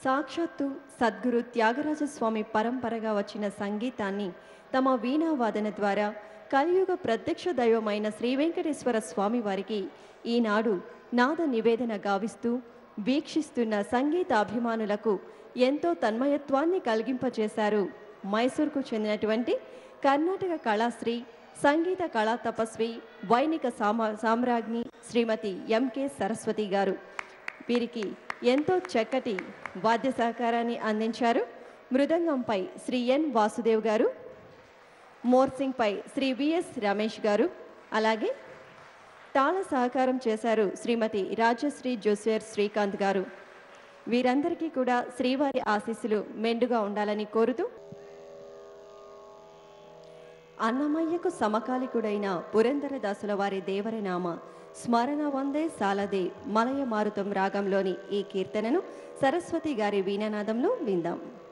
సాక్షాత్తు సద్గురు త్యాగరాజస్వామి పరంపరగా వచ్చిన సంగీతాన్ని తమ వీణావాదన ద్వారా కలియుగ ప్రత్యక్ష దైవమైన శ్రీ వెంకటేశ్వర స్వామి వారికి ఈనాడు నాద నివేదన గావిస్తూ వీక్షిస్తున్న సంగీత అభిమానులకు ఎంతో తన్మయత్వాన్ని కలిగింపచేశారు మైసూర్కు చెందినటువంటి కర్ణాటక కళాశ్రీ సంగీత కళా తపస్వి వైనిక సామ సామ్రాజ్ఞి శ్రీమతి ఎంకే సరస్వతి గారు వీరికి ఎంతో చక్కటి వాద్య సహకారాన్ని అందించారు మృదంగంపై శ్రీ ఎన్ వాసుదేవ్ గారు మోర్సింగ్పై శ్రీ విఎస్ రమేష్ గారు అలాగే తాళ సహకారం చేశారు శ్రీమతి రాజశ్రీ జోసియర్ శ్రీకాంత్ గారు వీరందరికీ కూడా శ్రీవారి ఆశీస్సులు మెండుగా ఉండాలని కోరుతూ అన్నమయ్యకు సమకాలికుడైన పురంధరదాసుల వారి దేవరనామ స్మరణ వందే సాలదే మలయ మారుతం రాగంలోని ఈ కీర్తనను సరస్వతి గారి వీణానాదంలో విందాం